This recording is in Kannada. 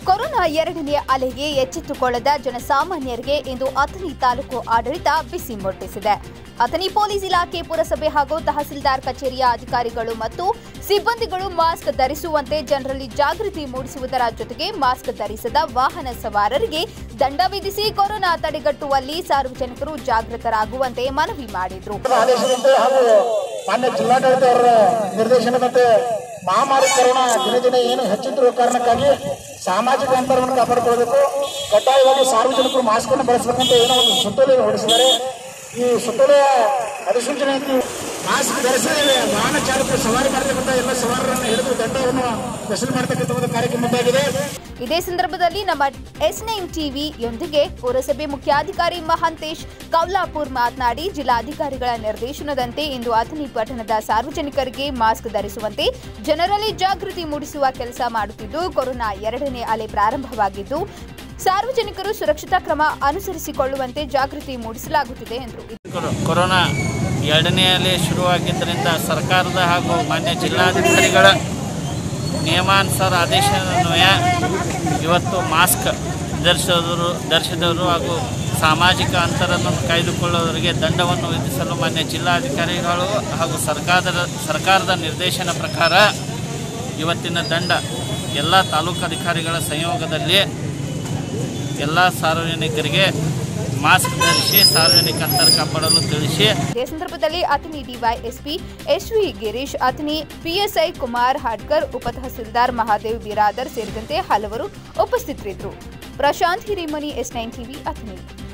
ಕೊರೋನಾ ಎರಡನೇ ಅಲೆಗೆ ಎಚ್ಚೆತ್ತುಕೊಳ್ಳದ ಜನಸಾಮಾನ್ಯರಿಗೆ ಇಂದು ಅಥಣಿ ತಾಲೂಕು ಆಡಳಿತ ಬಿಸಿ ಮುಟ್ಟಿಸಿದೆ ಅಥಣಿ ಪೊಲೀಸ್ ಇಲಾಖೆ ಪುರಸಭೆ ಹಾಗೂ ತಹಸೀಲ್ದಾರ್ ಕಚೇರಿಯ ಅಧಿಕಾರಿಗಳು ಮತ್ತು ಸಿಬ್ಬಂದಿಗಳು ಮಾಸ್ಕ್ ಧರಿಸುವಂತೆ ಜನರಲ್ಲಿ ಜಾಗೃತಿ ಮೂಡಿಸುವುದರ ಜೊತೆಗೆ ಮಾಸ್ಕ್ ಧರಿಸದ ವಾಹನ ಸವಾರರಿಗೆ ದಂಡ ವಿಧಿಸಿ ಕೊರೋನಾ ತಡೆಗಟ್ಟುವಲ್ಲಿ ಸಾರ್ವಜನಿಕರು ಜಾಗೃತರಾಗುವಂತೆ ಮನವಿ ಮಾಡಿದರು ಆದೇಶದಂತೆ ಹಾಗೂ ಮಾನ್ಯ ಜಿಲ್ಲಾಡಳಿತ ಅವರ ನಿರ್ದೇಶನದಂತೆ ಮಹಾಮಾರಿ ಕೊರೋನಾ ದಿನ ದಿನ ಏನು ಹೆಚ್ಚುತ್ತಿರುವ ಕಾರಣಕ್ಕಾಗಿ ಸಾಮಾಜಿಕ ಅಂತರವನ್ನು ಕಾಪಾಡಿಕೊಳ್ಳಬೇಕು ಕಡ್ಡಾಯವಾಗಿ ಸಾರ್ವಜನಿಕರು ಮಾಸ್ಕ್ ಅನ್ನು ಬಳಸಬೇಕಂತ ಏನೋ ಒಂದು ಸುತ್ತೋಲೆ ಹೊರಡಿಸಿದ್ದಾರೆ ಈ ಸುತ್ತೋಲೆಯ ಅಧಿಸೂಚನೆಯಲ್ಲಿ ಮಾಸ್ಕ್ ಧರಿಸದೆ ವಾಹನ ಚಾಲಕರು ಸವಾರಿ ಮಾಡತಕ್ಕಂಥ ಎಲ್ಲ ಸವಾರರನ್ನು ಹಿಡಿದು ದಂಡವನ್ನು ವಸೂಲು ಮಾಡತಕ್ಕಂಥ ಒಂದು ಕಾರ್ಯಕ್ರಮ ಮುಂದಾಗಿದೆ ಇದೇ ಸಂದರ್ಭದಲ್ಲಿ ನಮ್ಮ ಎಸ್ ನೈನ್ ಟಿವಿಯೊಂದಿಗೆ ಪುರಸಭೆ ಮುಖ್ಯಾಧಿಕಾರಿ ಮಹಾಂತೇಶ್ ಕೌಲಾಪುರ್ ಮಾತನಾಡಿ ಜಿಲ್ಲಾಧಿಕಾರಿಗಳ ನಿರ್ದೇಶನದಂತೆ ಇಂದು ಅಥಣಿ ಪಟ್ಟಣದ ಸಾರ್ವಜನಿಕರಿಗೆ ಮಾಸ್ಕ್ ಧರಿಸುವಂತೆ ಜನರಲ್ಲಿ ಜಾಗೃತಿ ಮೂಡಿಸುವ ಕೆಲಸ ಮಾಡುತ್ತಿದ್ದು ಕೊರೋನಾ ಎರಡನೇ ಅಲೆ ಪ್ರಾರಂಭವಾಗಿದ್ದು ಸಾರ್ವಜನಿಕರು ಸುರಕ್ಷತಾ ಕ್ರಮ ಅನುಸರಿಸಿಕೊಳ್ಳುವಂತೆ ಜಾಗೃತಿ ಮೂಡಿಸಲಾಗುತ್ತಿದೆ ಎಂದರು ಕೊರೋ- ಕೊರೋನಾ ಎರಡನೇ ಅಲೆ ಶುರುವಾಗಿದ್ದರಿಂದ ಸರ್ಕಾರದ ಹಾಗೂ ಮಾನ್ಯ ಜಿಲ್ಲಾಧಿಕಾರಿಗಳ ನಿಯಮಾನುಸಾರ ಆದೇಶದನ್ವಯ ಇವತ್ತು ಮಾಸ್ಕ್ ಧರಿಸೋದರು ಧರಿಸಿದವರು ಹಾಗೂ ಸಾಮಾಜಿಕ ಅಂತರವನ್ನು ಕಾಯ್ದುಕೊಳ್ಳುವವರಿಗೆ ದಂಡವನ್ನು ವಿಧಿಸಲು ಮಾನ್ಯ ಜಿಲ್ಲಾಧಿಕಾರಿಗಳು ಹಾಗೂ ಸರ್ಕಾರದ ಸರ್ಕಾರದ ನಿರ್ದೇಶನ ಪ್ರಕಾರ ಇವತ್ತಿನ ದಂಡ ಎಲ್ಲ ತಾಲೂಕು ಅಧಿಕಾರಿಗಳ ಸಂಯೋಗದಲ್ಲಿ ಎಲ್ಲ ಸಾರ್ವಜನಿಕರಿಗೆ ಮಾಸ್ಕ್ ಧರಿಸಿ ಸಾರ್ವಜನಿಕ ಅಂತರ ಕಾಪಾಡಲು ತಿಳಿಸಿ ಇದೇ ಸಂದರ್ಭದಲ್ಲಿ Athani DYSP S V Girish Athani PSI Kumar Hadkar ಉಪತಹಸೀಲ್ದಾರ್ ಮಹಾದೇವ್ ಬಿರಾದರ್ ಸೇರಿದಂತೆ ಹಲವರು ಉಪಸ್ಥಿತರಿದ್ದರು Prashant Hiremani S nine TV Athani